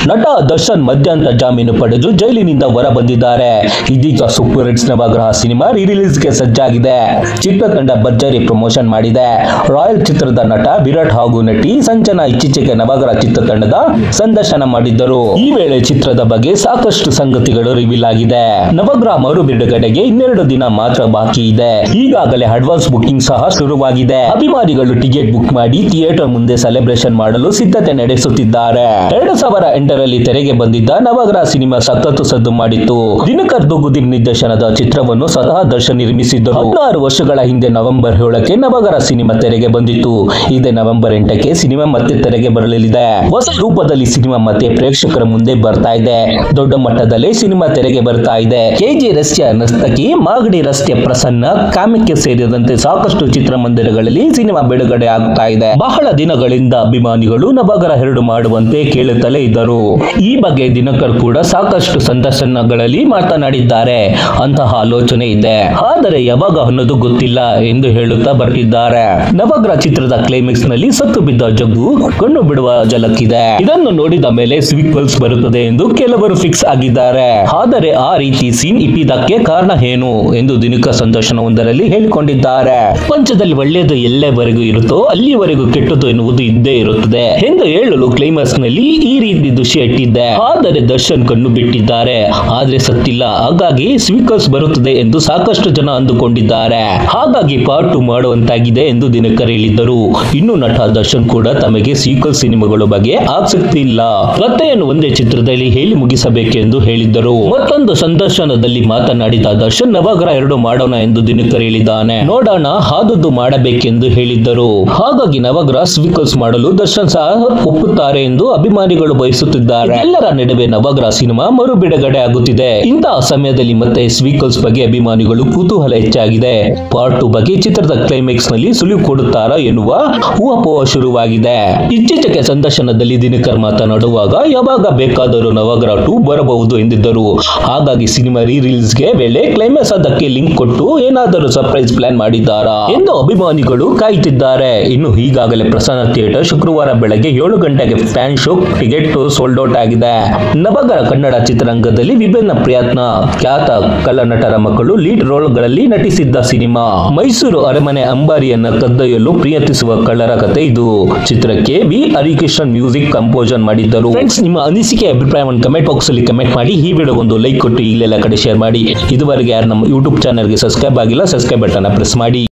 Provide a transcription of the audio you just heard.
ನಟ ದರ್ಶನ್ ಮಧ್ಯಂತರ ಜಾಮೀನು ಪಡೆದು ಜೈಲಿನಿಂದ ಹೊರ ಬಂದಿದ್ದಾರೆ ಇದೀಗ ಸೂಪರ್ ಹಿಟ್ಸ್ ನವಗ್ರಹ ಸಿನಿಮಾ ರಿಲೀಸ್ಗೆ ಸಜ್ಜಾಗಿದೆ ಚಿತ್ರತಂಡ ಭರ್ಜರಿ ಪ್ರಮೋಷನ್ ಮಾಡಿದೆ ರಾಯಲ್ ಚಿತ್ರದ ನಟ ವಿರಾಟ್ ಹಾಗೂ ನಟಿ ಸಂಜನಾ ಇತ್ತೀಚೆಗೆ ನವಗ್ರಹ ಚಿತ್ರತಂಡದ ಸಂದರ್ಶನ ಮಾಡಿದ್ದರು ಈ ವೇಳೆ ಚಿತ್ರದ ಬಗ್ಗೆ ಸಾಕಷ್ಟು ಸಂಗತಿಗಳು ರಿವೀಲ್ ಆಗಿದೆ ನವಗ್ರಹ ಮರು ಬಿಡುಗಡೆಗೆ ಇನ್ನೆರಡು ದಿನ ಮಾತ್ರ ಬಾಕಿ ಇದೆ ಈಗಾಗಲೇ ಅಡ್ವಾನ್ಸ್ ಬುಕಿಂಗ್ ಸಹ ಶುರುವಾಗಿದೆ ಅಭಿಮಾನಿಗಳು ಟಿಕೆಟ್ ಬುಕ್ ಮಾಡಿ ಥಿಯೇಟರ್ ಮುಂದೆ ಸೆಲೆಬ್ರೇಷನ್ ಮಾಡಲು ಸಿದ್ಧತೆ ನಡೆಸುತ್ತಿದ್ದಾರೆ ಎರಡು ಸಾವಿರ ಎಂಟರಲ್ಲಿ ತೆರೆಗೆ ಬಂದಿದ್ದ ನವಗ್ರಹ ಸಿನಿಮಾ ಸಖತ್ತು ಸದ್ದು ಮಾಡಿತ್ತು ದಿನಕರ್ ದುಗುದಿನ್ ನಿರ್ದೇಶನದ ಚಿತ್ರವನ್ನು ಸ್ವತಃ ದರ್ಶನ್ ನಿರ್ಮಿಸಿದ್ದರು ಹದಿನಾರು ವರ್ಷಗಳ ಹಿಂದೆ ನವೆಂಬರ್ ಏಳಕ್ಕೆ ನವಗ್ರಹ ಸಿನಿಮಾ ತೆರೆಗೆ ಬಂದಿತ್ತು ಇದೇ ನವೆಂಬರ್ ಎಂಟಕ್ಕೆ ಸಿನಿಮಾ ಮತ್ತೆ ತೆರೆಗೆ ಬರಲಿದೆ ಹೊಸ ರೂಪದಲ್ಲಿ ಸಿನಿಮಾ ಮತ್ತೆ ಪ್ರೇಕ್ಷಕರ ಮುಂದೆ ಬರ್ತಾ ಇದೆ ದೊಡ್ಡ ಮಟ್ಟದಲ್ಲಿ ಸಿನಿಮಾ ತೆರೆಗೆ ಬರ್ತಾ ಇದೆ ಕೆಜಿ ರಸ್ತೆಯ ನರ್ತಕಿ ಮಾಗಡಿ ರಸ್ತೆ ಪ್ರಸನ್ನ ಕಾಮಿಕೆ ಸೇರಿದಂತೆ ಸಾಕಷ್ಟು ಚಿತ್ರಮಂದಿರಗಳಲ್ಲಿ ಸಿನಿಮಾ ಬಿಡುಗಡೆ ಆಗ್ತಾ ಇದೆ ಬಹಳ ದಿನಗಳಿಂದ ಅಭಿಮಾನಿಗಳು ನವಗ್ರಹ ಎರಡು ಮಾಡುವಂತೆ ಕೇಳುತ್ತಲೇ ಇದ್ದರು ಈ ಬಗ್ಗೆ ದಿನಕರ್ ಕೂಡ ಸಾಕಷ್ಟು ಸಂದರ್ಶನಗಳಲ್ಲಿ ಮಾತನಾಡಿದ್ದಾರೆ ಅಂತಹ ಆಲೋಚನೆ ಇದೆ ಆದರೆ ಯಾವಾಗ ಅನ್ನೋದು ಗೊತ್ತಿಲ್ಲ ಎಂದು ಹೇಳುತ್ತಾ ಬರ್ತಿದ್ದಾರೆ ನವಗ್ರಹ ಚಿತ್ರದ ಕ್ಲೈಮ್ಯಾಕ್ಸ್ ನಲ್ಲಿ ಸತ್ತು ಬಿದ್ದ ಜಗ್ಗು ಕಣ್ಣು ಬಿಡುವ ಜಲಕ್ಕಿದೆ ಇದನ್ನು ನೋಡಿದ ಮೇಲೆ ಸಿಕ್ವಲ್ಸ್ ಬರುತ್ತದೆ ಎಂದು ಕೆಲವರು ಫಿಕ್ಸ್ ಆಗಿದ್ದಾರೆ ಆದರೆ ಆ ರೀತಿ ಸೀನ್ ಇಟ್ಟಿದ್ದಕ್ಕೆ ಕಾರಣ ಏನು ಎಂದು ದಿನಕರ್ ಸಂದರ್ಶನವೊಂದರಲ್ಲಿ ಹೇಳಿಕೊಂಡಿದ್ದಾರೆ ಪ್ರಪಂಚದಲ್ಲಿ ಒಳ್ಳೆಯದು ಎಲ್ಲೆವರೆಗೂ ಇರುತ್ತೋ ಅಲ್ಲಿವರೆಗೂ ಕೆಟ್ಟದ್ದು ಎನ್ನುವುದು ಇದ್ದೇ ಇರುತ್ತದೆ ಎಂದು ಹೇಳಲು ಕ್ಲೈಮ್ಯಾಕ್ಸ್ ನಲ್ಲಿ ಈ ರೀತಿ ದೃಶ್ಯ ಇಟ್ಟಿದ್ದೆ ಆದರೆ ದರ್ಶನ್ ಕಣ್ಣು ಬಿಟ್ಟಿದ್ದಾರೆ ಆದ್ರೆ ಸತ್ತಿಲ್ಲ ಹಾಗಾಗಿ ಸ್ವೀಕರ್ಸ್ ಬರುತ್ತದೆ ಎಂದು ಸಾಕಷ್ಟು ಜನ ಅಂದುಕೊಂಡಿದ್ದಾರೆ ಹಾಗಾಗಿ ಪಾರ್ಟ್ ಟು ಮಾಡುವಂತಾಗಿದೆ ಎಂದು ದಿನಕರ್ ಹೇಳಿದ್ದರು ಇನ್ನು ನಟ ದರ್ಶನ್ ಕೂಡ ತಮಗೆ ಸೀಕ್ವಲ್ ಸಿನಿಮಾಗಳ ಬಗ್ಗೆ ಆಸಕ್ತಿ ಇಲ್ಲ ಕಥೆಯನ್ನು ಒಂದೇ ಚಿತ್ರದಲ್ಲಿ ಹೇಳಿ ಮುಗಿಸಬೇಕೆಂದು ಹೇಳಿದ್ದರು ಮತ್ತೊಂದು ಸಂದರ್ಶನದಲ್ಲಿ ಮಾತನಾಡಿದ ದರ್ಶನ್ ನವಗ್ರಹ ಎರಡು ಮಾಡೋಣ ಎಂದು ದಿನಕರ್ ಹೇಳಿದ್ದಾನೆ ನೋಡೋಣ ಆದದ್ದು ಮಾಡಬೇಕೆಂದು ಹೇಳಿದ್ದರು ಹಾಗಾಗಿ ನವಗ್ರಹ ಸ್ವೀಕಲ್ಸ್ ಮಾಡಲು ದರ್ಶನ್ ಸಹ ಒಪ್ಪುತ್ತಾರೆ ಎಂದು ಅಭಿಮಾನಿಗಳು ಬಯಸುತ್ತಿದ್ದಾರೆ ಎಲ್ಲರ ನಡುವೆ ನವಗ್ರಹ ಸಿನಿಮಾ ಮರು ಬಿಡುಗಡೆ ಆಗುತ್ತಿದೆ ಇಂತಹ ಸಮಯದಲ್ಲಿ ಮತ್ತೆ ಸ್ವೀಕಲ್ಸ್ ಬಗ್ಗೆ ಅಭಿಮಾನಿಗಳು ಕುತೂಹಲ ಹೆಚ್ಚಾಗಿದೆ ಪಾರ್ಟ್ ಟು ಬಗ್ಗೆ ಚಿತ್ರದ ಕ್ಲೈಮ್ಯಾಕ್ಸ್ ನಲ್ಲಿ ಸುಳಿವು ಕೊಡುತ್ತಾರಾ ಎನ್ನುವ ಊಹಾಪೋಹ ಶುರುವಾಗಿದೆ ಇತ್ತೀಚೆಗೆ ಸಂದರ್ಶನದಲ್ಲಿ ದಿನಕರ್ ಮಾತನಾಡುವಾಗ ಯಾವಾಗ ಬೇಕಾದರೂ ನವಗ್ರಹ ಟು ಬರಬಹುದು ಎಂದಿದ್ದರು ಹಾಗಾಗಿ ಸಿನಿಮಾ ರೀ ರಿಲೀಸ್ಗೆ ವೇಳೆ ಕ್ಲೈಮ್ಯಾಕ್ಸ್ ಅದಕ್ಕೆ ಲಿಂಕ್ ಕೊಟ್ಟು ಏನಾದರೂ ಸರ್ಪ್ರೈಸ್ ಪ್ಲಾನ್ ಮಾಡಿದ್ದಾರಾ ಎಂದು ಅಭಿಮಾನಿಗಳು ಕಾಯುತ್ತಿದ್ದಾರೆ ಇನ್ನು ಈಗಾಗಲೇ ಪ್ರಸನ್ನ ಥಿಯೇಟರ್ ಶುಕ್ರವಾರ ಬೆಳಗ್ಗೆ ಏಳು ಗಂಟೆಗೆ fan show ticket sold out ಆಗಿದೆ ನವಗ್ರಹ ಕನ್ನಡ ಚಿತ್ರರಂಗದಲ್ಲಿ ವಿಭಿನ್ನ ಪ್ರಯತ್ನ ಖ್ಯಾತ ಕಲಾನಟರ ಮಕ್ಕಳು ಲೀಡ್ ರೋಲ್ಗಳಲ್ಲಿ ನಟಿಸಿದ್ದ ಸಿನಿಮಾ ಮೈಸೂರು ಅರಮನೆ ಅಂಬಾರಿಯನ್ನ ಕದ್ದೊಯ್ಯಲು ಪ್ರಿಯತಿಸುವ ಕಳ್ಳರ ಕಥೆ ಇದು ಚಿತ್ರಕ್ಕೆ ವಿ ಹರಿಕೃಷ್ಣನ್ ಮ್ಯೂಸಿಕ್ ಕಂಪೋಸನ್ ಮಾಡಿದ್ದರು ಫ್ರೆಂಡ್ಸ್ ನಿಮ್ಮ ಅನಿಸಿಕೆ ಅಭಿಪ್ರಾಯವನ್ನು ಕಮೆಂಟ್ ಬಾಕ್ಸ್ ಅಲ್ಲಿ ಕಮೆಂಟ್ ಮಾಡಿ ಈ ವಿಡಿಯೋ ಒಂದು ಲೈಕ್ ಕೊಟ್ಟು ಇಲ್ಲೆಲ್ಲ ಕಡೆ ಶೇರ್ ಮಾಡಿ ಇದುವರೆಗೆ ಯಾರು ನಮ್ಮ ಯೂಟ್ಯೂಬ್ ಚಾನಲ್ಗೆ ಸಬ್ಸ್ಕ್ರೈಬ್ ಆಗಿಲ್ಲ ಸಬ್ಸ್ಕ್ರೈಬ್ ಬಟನ್ ಪ್ರೆಸ್ ಮಾಡಿ